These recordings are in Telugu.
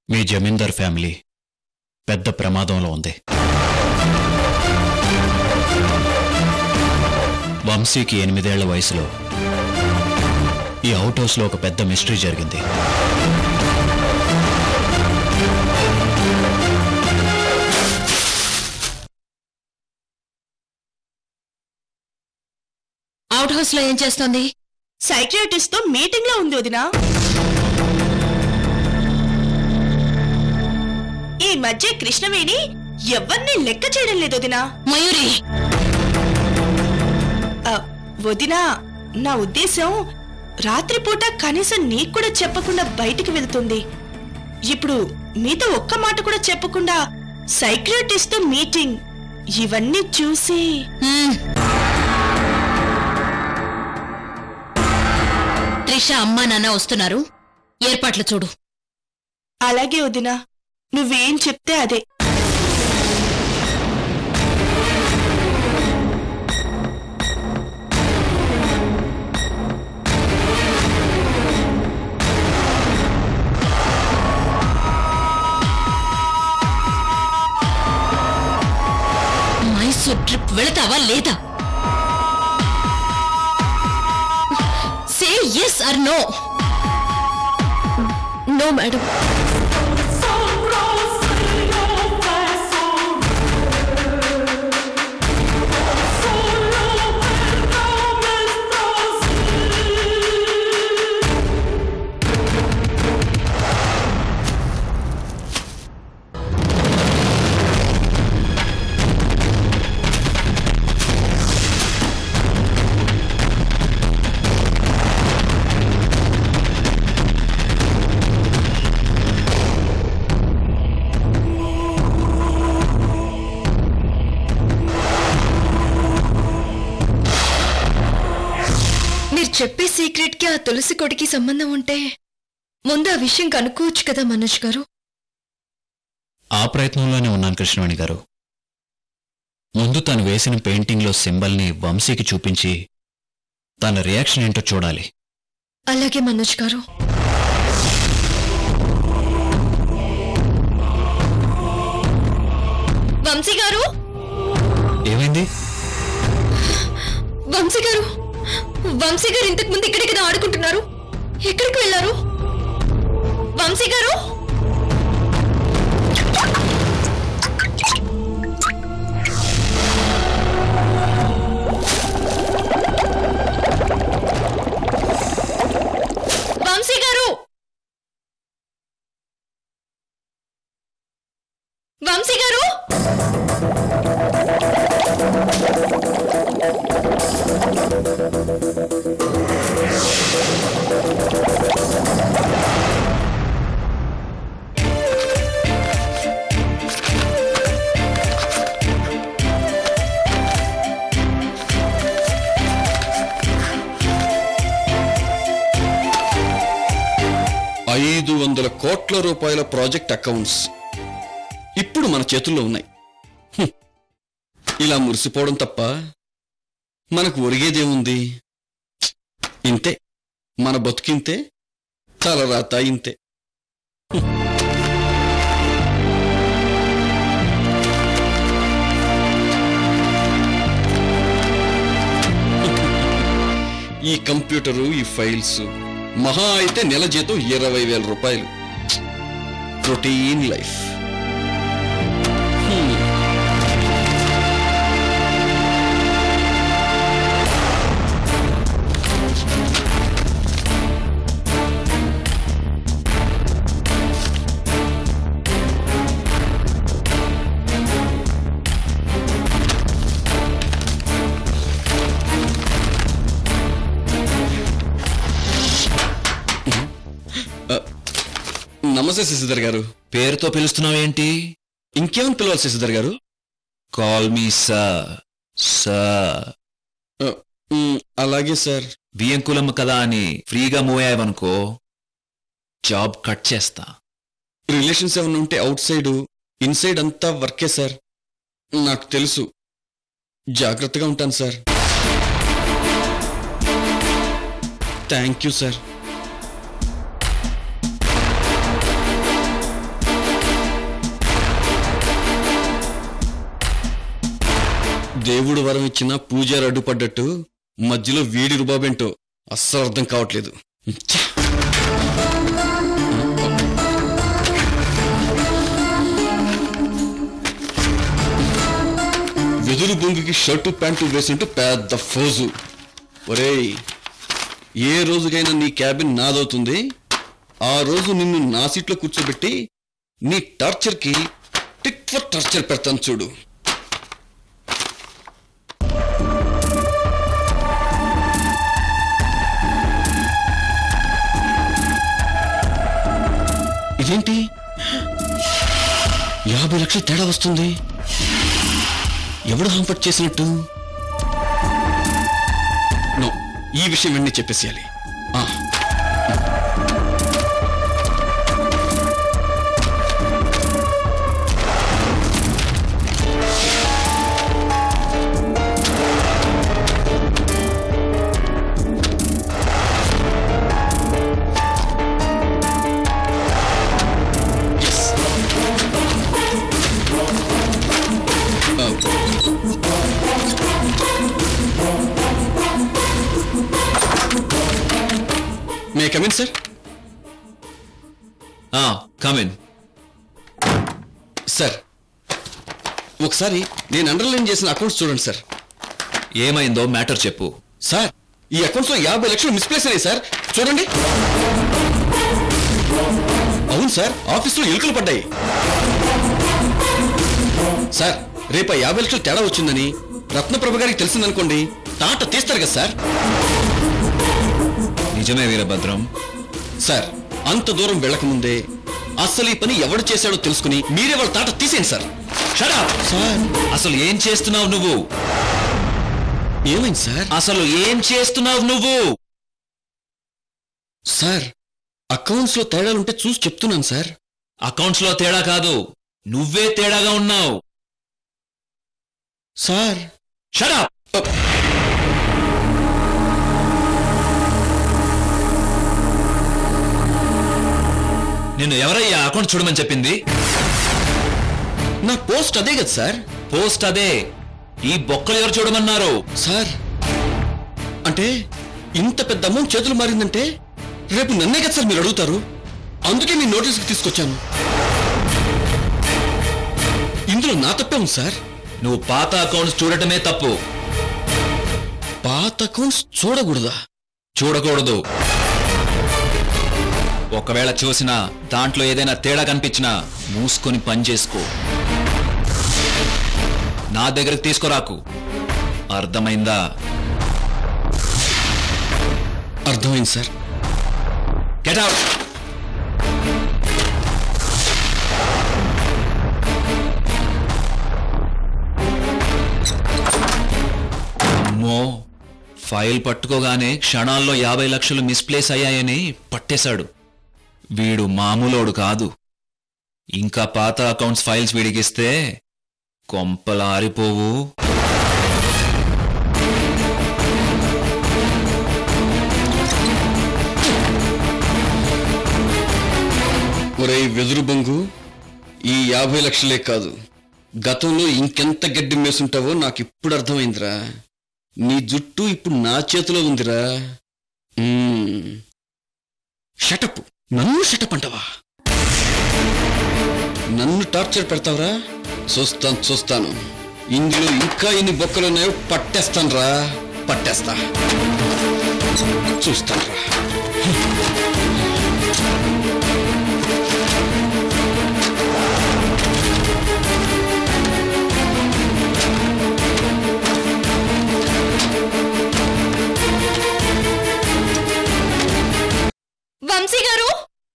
మీ జమీందార్ ఫ్యామిలీ పెద్ద ప్రమాదంలో ఉంది వంశీకి ఎనిమిదేళ్ల వయసులో ఈ అవుట్ హౌస్లో ఒక పెద్ద మిస్టరీ జరిగింది అవుట్ హౌస్ లో ఏం చేస్తోంది సైక్రియాటిస్ట్ తో మీటింగ్ లో ఉంది వదినా ఈ మధ్య కృష్ణవేణి ఎవరిని లెక్క చేయడం లేదు వదినా మయూరి ఆ, వదినా నా ఉద్దేశం రాత్రిపూట కనీసం నీకు కూడా చెప్పకుండా బయటికి వెళ్తుంది ఇప్పుడు మీతో ఒక్క మాట కూడా చెప్పకుండా సైక్రియాటిస్ట్ తో మీటింగ్ ఇవన్నీ చూసి హ్మ్. త్రిష అమ్మా నాన్న వస్తున్నారు ఏర్పాట్లు చూడు అలాగే వదినా నువ్వేం చెప్తే అదే మైసూర్ ట్రిప్ వెళతావా లేదా say yes or no no madam మీరు చెప్పే సీక్రెట్ కి ఆ తులసి కొడికి సంబంధం ఉంటే ముందు ఆ విషయం కనుక్కోవచ్చు కదా మనోజ్ గారు ఆ ప్రయత్నంలోనే ఉన్నాను కృష్ణవేణి గారు ముందు తను వేసిన పెయింటింగ్లో సింబల్ని వంశీకి చూపించి తన రియాక్షన్ ఏంటో చూడాలి అలాగే మనోజ్ గారు వంశీ గారు ఏమైంది వంశీ గారు వంశీ గారు ఇంతకు ముందు ఇక్కడే కదా ఆడుకుంటున్నారు ఎక్కడికి వెళ్ళారు వంశీ గారు వంశీ గారు వంశీ గారు ఐదు వందల కోట్ల రూపాయల ప్రాజెక్ట్ అకౌంట్స్ ఇప్పుడు మన చేతుల్లో ఉన్నాయి హ్మ్. ఇలా మురిసిపోవడం తప్ప మనకు ఒరిగేదేముంది ఇంతే మన బతుకింతే తలరాత ఇంతే ఈ కంప్యూటరు ఈ ఫైల్స్ మహా అయితే నెల జీతం ఇరవై వేల రూపాయలు రొటీన్ లైఫ్ హ్మ్. నమస్తే శశిధర్ గారు పేరుతో పిలుస్తున్నావేంటి ఇంకేమని పిలవాలి శశిధర్ గారు కాల్ మీ సార్ సార్ ఆ, మ్, అలాగే సార్ బియ్యం కులమ్మ కదా అని ఫ్రీగా మూవ్ అయ్యావనుకో జాబ్ కట్ చేస్తా రిలేషన్స్ ఏమైనా ఉంటే అవుట్ సైడ్ ఇన్సైడ్ అంతా వర్కే సార్ నాకు తెలుసు జాగ్రత్తగా ఉంటాను సార్ థ్యాంక్ యూ సార్ దేవుడు వరం ఇచ్చిన పూజారి అడ్డుపడ్డట్టు మధ్యలో వీడి రుబాబేంటో అస్సలు అర్థం కావట్లేదు ఛ! వెదురు బొంగుకి షర్టు ప్యాంటు వేసింటూ పెద్ద ఫోజు ఒరేయ్ ఏ రోజుకైనా నీ క్యాబిన్ నాదవుతుంది ఆ రోజు నిన్ను నా సీట్లో కూర్చోబెట్టి నీ టార్చర్కి టిక్ ఫర్ టార్చర్ పెడతాను చూడు ఇదేంటి యాభై లక్షలు తేడా వస్తుంది ఎవడు హాంపట్ చేసినట్టు నో ఈ విషయం వెంటనే చెప్పేసేయాలి ఆ. Yes. ఆ. May come in sir come in sir ఒకసారి నేను అండర్లైన్ చేసిన అకౌంట్స్ చూడండి సార్ ఏమైందో మ్యాటర్ చెప్పు సార్ ఈ అకౌంట్స్ లో యాభై లక్షలు మిస్ప్లేస్ అయ్యాయి సార్ చూడండి అవును సార్ ఆఫీస్లో ఎలుకలు పడ్డాయి సార్ రేపు ఆ యాభై లక్షలు తేడా వచ్చిందని రత్నప్రభ గారికి తెలిసిందనుకోండి తాట తీస్తారు కదా సార్ నిజమే వీరభద్రం సార్ అంత దూరం వెళ్ళకముందే అస్సలు ఈ పని ఎవడు చేశాడో తెలుసుకుని మీరే వాళ్ళ తాట తీసేయండి సార్ షడా సార్ అసలు ఏం చేస్తున్నావు నువ్వు ఏమైంది సార్ అసలు ఏం చేస్తున్నావు నువ్వు సార్ అకౌంట్స్ లో తేడాలుంటే చూసి చెప్తున్నాను సార్ అకౌంట్స్ లో తేడా కాదు నువ్వే తేడాగా ఉన్నావు సార్ షడా అప్. నిన్ను ఎవరయ్యా అకౌంట్ చూడమని చెప్పింది నా పోస్ట్ అదే కదా సార్ పోస్ట్ అదే ఈ బొక్కలు ఎవరు చూడమన్నారు సార్ అంటే ఇంత పెద్ద అమౌంట్ చేతులు మారిందంటే రేపు నన్నే కదా సార్ మీరు అడుగుతారు అందుకే మీ నోటీస్కి తీసుకొచ్చాను ఇందులో నా తప్పే ఉంది సార్ నువ్వు పాత అకౌంట్స్ చూడటమే తప్పు పాత అకౌంట్స్ చూడకూడదా చూడకూడదు ఒకవేళ చూసినా దాంట్లో ఏదైనా తేడా కనిపించినా మూసుకొని పని చేసుకో నా దగ్గరికి తీసుకురాకు అర్థమైందా అర్థమైంది సార్ గెట్ అవుట్ అమ్మో ఫైల్ పట్టుకోగానే క్షణాల్లో యాభై లక్షలు మిస్ప్లేస్ అయ్యాయని పట్టేశాడు వీడు మామూలోడు కాదు ఇంకా పాత అకౌంట్స్ ఫైల్స్ వీడికిస్తే కొంపలారిపోవు ఒరేయ్ వెదురు బొంగు ఈ యాభై లక్షలే కాదు గతంలో ఇంకెంత గడ్డి మేసుంటావో నాకు ఇప్పుడు అర్థమైందిరా నీ జుట్టు ఇప్పుడు నా చేతిలో ఉందిరా మ్మ్. షటప్ నన్ను షటప్ అంటావా నన్ను టార్చర్ పెడతావురా చూస్తాను చూస్తాను ఇందులో ఇంకా ఎన్ని బొక్కలున్నాయో పట్టేస్తాను రా పట్టేస్తా చూస్తాను రా వంశీ గారు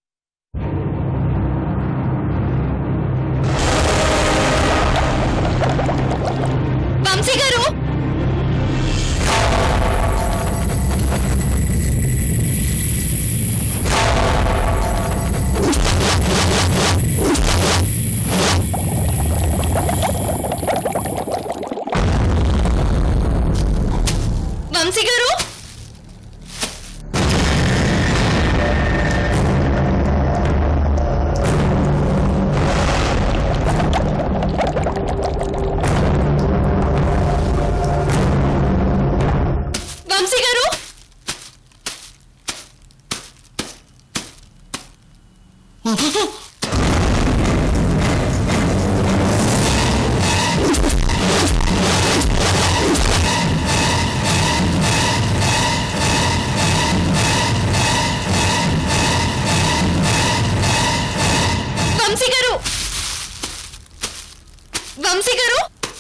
వంశీ గారు వంశీ గారు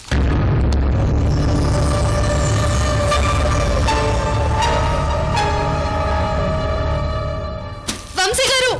వంశీ గారు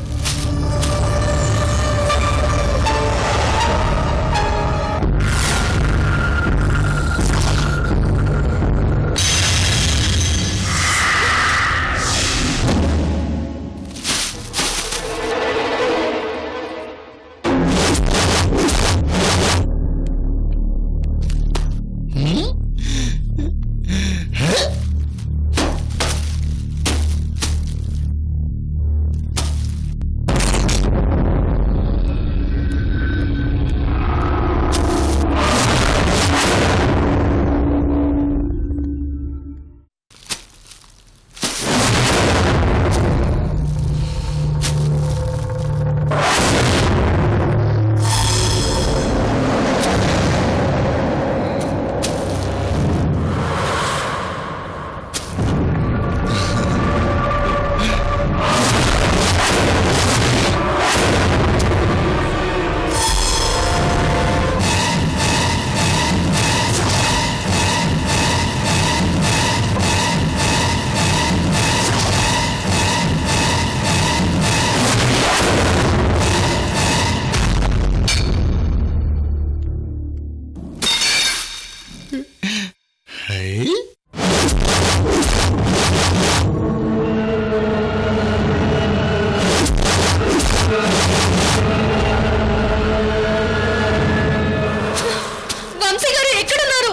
వంశీ గారు ఎక్కడున్నారు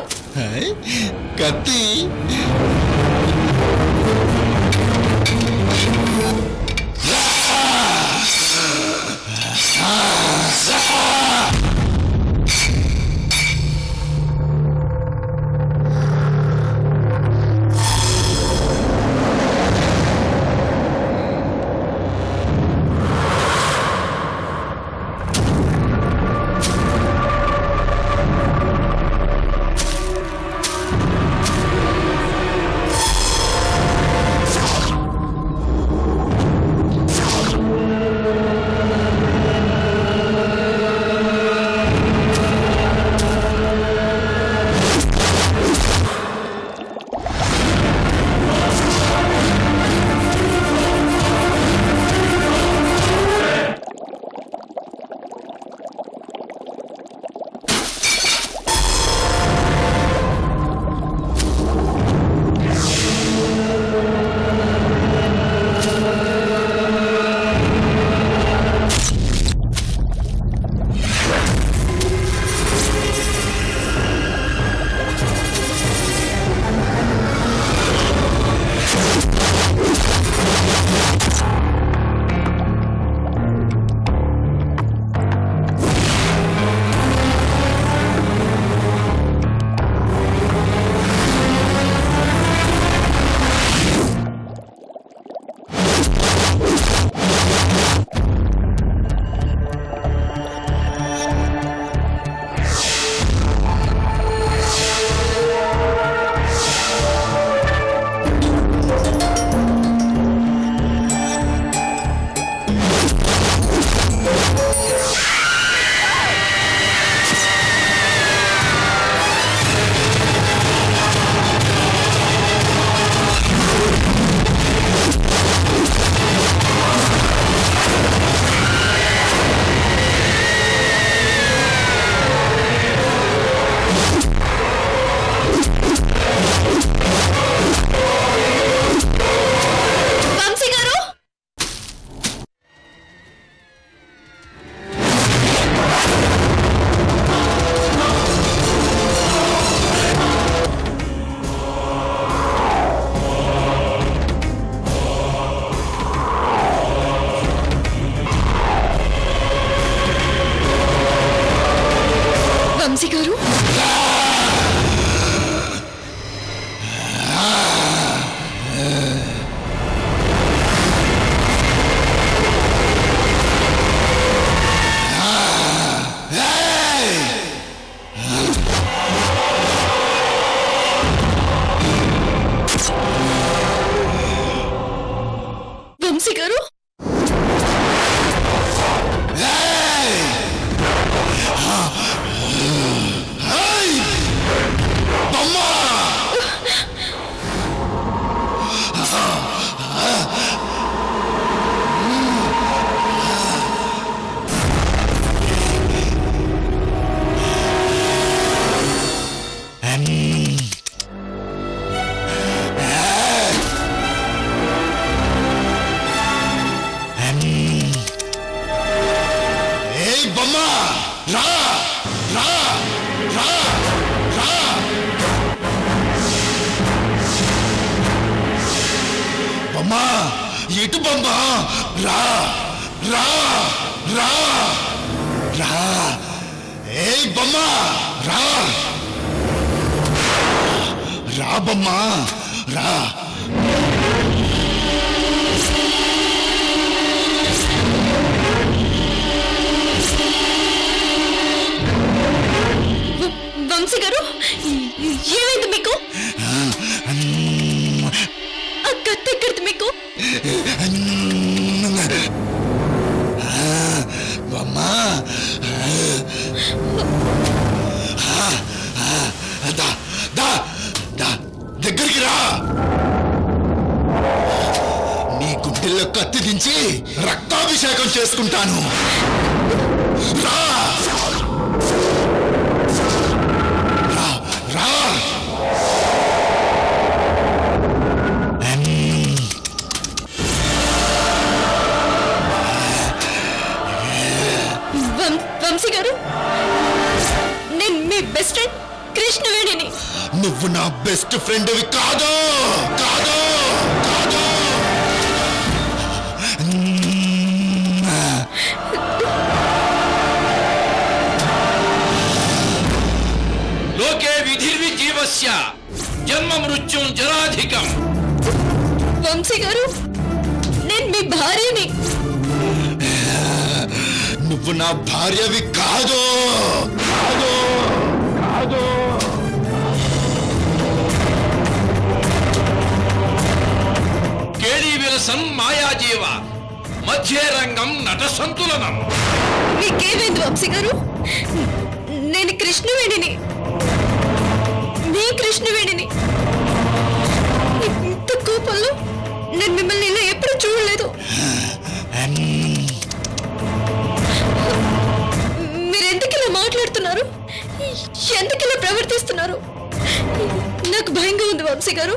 కత్తి వంశీ రా రా రా రా బొమ్మా ఎటు బొమ్మా రా రా రా రా ఏ బొమ్మా రా రా బొమ్మా రా వ- వంశీ గారు ఏమైంది మీకు ఆ కత్తి ఎక్కడిది మీకు బొమ్మా దా దా దా దగ్గరికి రా నీ గుడ్డెల్లో కత్తి దించి రక్తాభిషేకం చేసుకుంటాను రా రా రా వం- వంశీ గారు నేను మీ బెస్ట్ ఫ్రెండ్ కృష్ణవేణిని నువ్వు నా బెస్ట్ ఫ్రెండ్వి కాదు కాదు కాదు లోకే విధిర్వి జీవస్య జన్మ మృత్యుం జరాధికం వంశీ గారు నేను మీ భార్యని నువ్వు నా భార్యవి కాదు కాదు కాదు కేళీ విలసం మాయాజీవ మధ్యే రంగం నట సంతులనం మీకేమైంది వంశీ గారు నేను కృష్ణవేణిని మీ కృష్ణవేణిని ఇంత కోపంలో నేను మిమ్మల్ని ఇలా ఎప్పుడు చూడలేదు మీరు ఎందుకు ఇలా మాట్లాడుతున్నారు ఎందుకు ఇలా ప్రవర్తిస్తున్నారు నాకు భయంగా ఉంది వంశీ గారు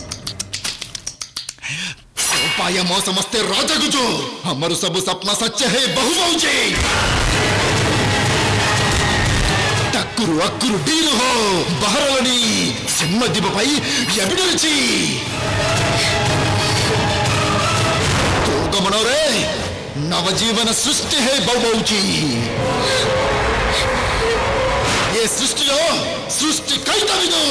ఉపాయ మోసం వస్తే రాజగుజు అమరు సబు సప్న సత్య హే బహుమౌజీ టక్కురు అక్కురు డీలు హో బహరలని సింహదిపై ఎవిడల్చి తూగమనోరే నవజీవన సృష్టి హే బహుమౌజీ ఏ సృష్టిలో సృష్టి కైతవిదు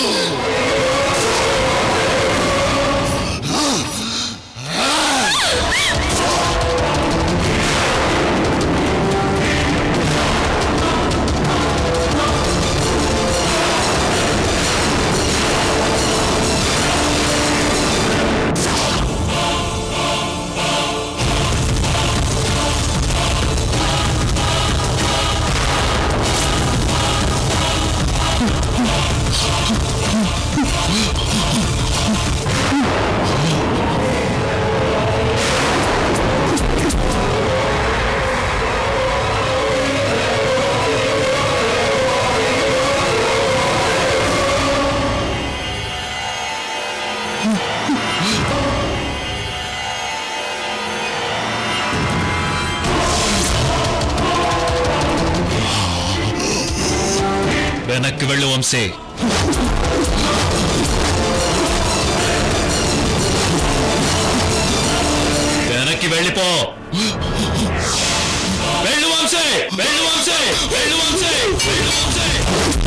వెనక్కి వెళ్ళు వంశీ వెనక్కి వెళ్ళిపో వెళ్ళు వంశీ వెళ్ళు వంశీ వెళ్ళు వంశీ వెళ్ళు వంశీ